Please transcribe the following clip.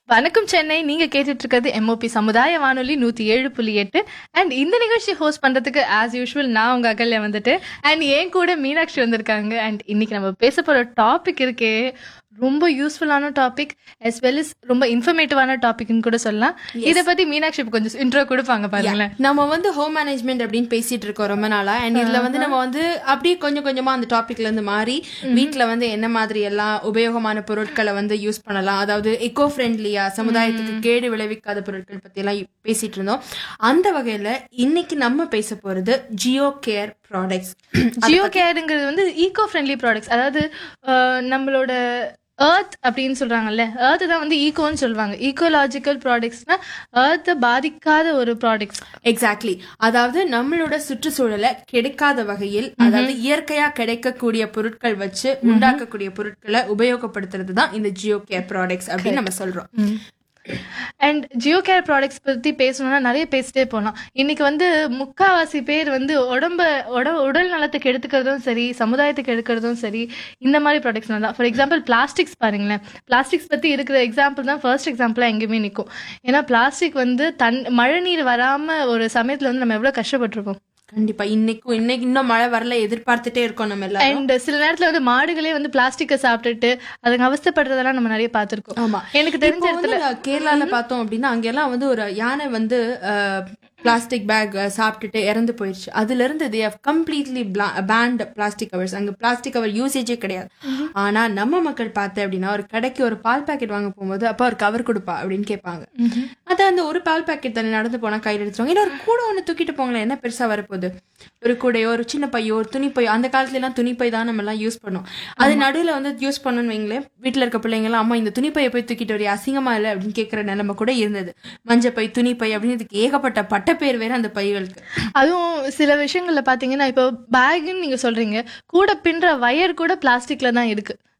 வணக்கம் சென்னை நீங்க கேட்டுட்டு இருக்கிறது எம்ஓபி சமுதாய வானொலி நூத்தி ஏழு புள்ளி எட்டு அண்ட் இந்த நிகழ்ச்சி ஹோஸ்ட் பண்றதுக்கு ஆஸ் யூஷுவல் நான் உங்க அகல்யா வந்துட்டு அண்ட் என் கூட மீனாட்சி வந்திருக்காங்க அண்ட் இன்னைக்கு நம்ம பேச போற டாபிக் இருக்கே ரொம்ப யூஸ்ஃபுல்லான டாபிக் as well as ரொம்ப இன்ஃபர்மேட்டிவான டாபிக்னு கூட சொல்லலாம் இத பத்தி மீனாட்சி இப்ப கொஞ்சம் இன்ட்ரோ கொடுப்பாங்க பாருங்களேன் நம்ம வந்து ஹோம் மேனேஜ்மெண்ட் அப்படின்னு பேசிட்டு இருக்கோம் ரொம்ப நாளா அண்ட் இதுல வந்து நம்ம வந்து அப்படியே கொஞ்சம் கொஞ்சமா அந்த டாபிக்ல இருந்து மாறி வீட்ல வந்து என்ன மாதிரி எல்லாம் உபயோகமான பொருட்களை வந்து யூஸ் பண்ணலாம் அதாவது எக்கோ ஃப்ரெண்ட்லியா சமுதாயத்துக்கு கேடு விளைவிக்காத பொருட்கள் பத்தி எல்லாம் பேசிட்டு இருந்தோம் அந்த வகையில இன்னைக்கு நம்ம பேச போறது ஜியோ கேர் ப்ராடக்ட்ஸ் ஜியோ கேருங்கிறது வந்து ஈகோ ஃப்ரெண்ட்லி ப்ராடக்ட்ஸ் அதாவது அஹ், நம்மளோட எர்த் அப்படின்னு சொல்றாங்கல்ல எர்த் தான் வந்து ஈகோன்னு சொல்லுவாங்க ஈகோலாஜிக்கல் ப்ராடக்ட்ஸ்னா எர்த்தை பாதிக்காத ஒரு ப்ராடக்ட்ஸ் எக்ஸாக்ட்லி அதாவது நம்மளோட சுற்றுச்சூழலை கெடுக்காத வகையில் அதாவது இயற்கையா கிடைக்கக்கூடிய பொருட்கள் வச்சு உண்டாக்கக்கூடிய பொருட்களை உபயோகப்படுத்துறது தான் இந்த ஜியோ கேர் ப்ராடக்ட்ஸ் அப்படின்னு நம்ம சொல்றோம் அண்ட் ஜியோ கேர் ப்ராடக்ட்ஸ் பத்தி பேசணும்னா நிறைய பேசிட்டே போகலாம் இன்னைக்கு வந்து முக்காவாசி பேர் வந்து உடம்ப உட உடல் நலத்துக்கு எடுத்துக்கிறதும் சரி சமுதாயத்துக்கு எடுக்கிறதும் சரி இந்த மாதிரி ப்ராடக்ட்ஸ் தான் ஃபார் எக்ஸாம்பிள் பிளாஸ்டிக்ஸ் பாருங்களேன் பிளாஸ்டிக்ஸ் பத்தி இருக்கிற எக்ஸாம்பிள் தான் ஃபர்ஸ்ட் எக்ஸாம்பிளா எங்கேயுமே நிற்கும் ஏன்னா பிளாஸ்டிக் வந்து தன் மழை நீர் வராம ஒரு சமயத்துல வந்து நம்ம எவ்வளவு கஷ்டப்பட்டிருப்போம் கண்டிப்பா இன்னைக்கும் இன்னைக்கு இன்னும் மழை வரல எதிர்பார்த்துட்டே இருக்கோம் நம்ம எல்லாரும் அண்ட் சில நேரத்துல வந்து மாடுகளே வந்து பிளாஸ்டிக்கை சாப்பிட்டுட்டு அதுங்க அவஸ்தைப்படுறதெல்லாம் நம்ம நிறைய பார்த்திருக்கோம் ஆமா எனக்கு தெரிஞ்ச இப்போ வந்து இடத்துல நான் கேரளால பார்த்தோம் அப்படின்னா அங்கெல்லாம் வந்து ஒரு யானை வந்து பிளாஸ்டிக் பேக் சாப்பிட்டுட்டு இறந்து போயிடுச்சு அதுல இருந்து they have completely banned plastic covers அங்க பிளாஸ்டிக் கவர் யூசேஜே கிடையாது ஆனா நம்ம மக்கள் பார்த்து அப்படின்னா ஒரு கடைக்கு ஒரு பால் பாக்கெட் வாங்க போகும்போது அப்பா ஒரு கவர் கொடுப்பா அப்படின்னு கேட்பாங்க அது அந்த ஒரு பால் பாக்கெட் தானே நடந்து போனா கையில எடுத்துருவாங்க இல்ல ஒரு கூட ஒண்ணு தூக்கிட்டு போங்களேன் என்ன பெருசா வரப்போகுது ஒரு கூடையோ ஒரு சின்ன பையோ ஒரு துணி பையோ அந்த காலத்துல எல்லாம் துணி பை தான் நம்ம எல்லாம் யூஸ் பண்ணோம் அது நடுவுல வந்து யூஸ் பண்ணணும்னு வைங்களேன் வீட்டுல இருக்க பிள்ளைங்க எல்லாம் அம்மா இந்த துணி பையை போய் தூக்கிட்டு வரையா அசிங்கமா இல்லை அப்படின்னு கேட்கிற நிலைமை கூட இருந்தது மஞ்சள் பை துணி பை அப்படின்னு இதுக்கு ஏகப்பட்ட பட்ட பேர் வேற அந்த பைகளுக்கு அதுவும் சில விஷயங்கள்ல பாத்தீங்கன்னா இப்போ பேக்குன்னு நீங்க சொல்றீங்க கூட பின்ற வயர் கூட பிளாஸ்டிக்ல தான் இருக்கு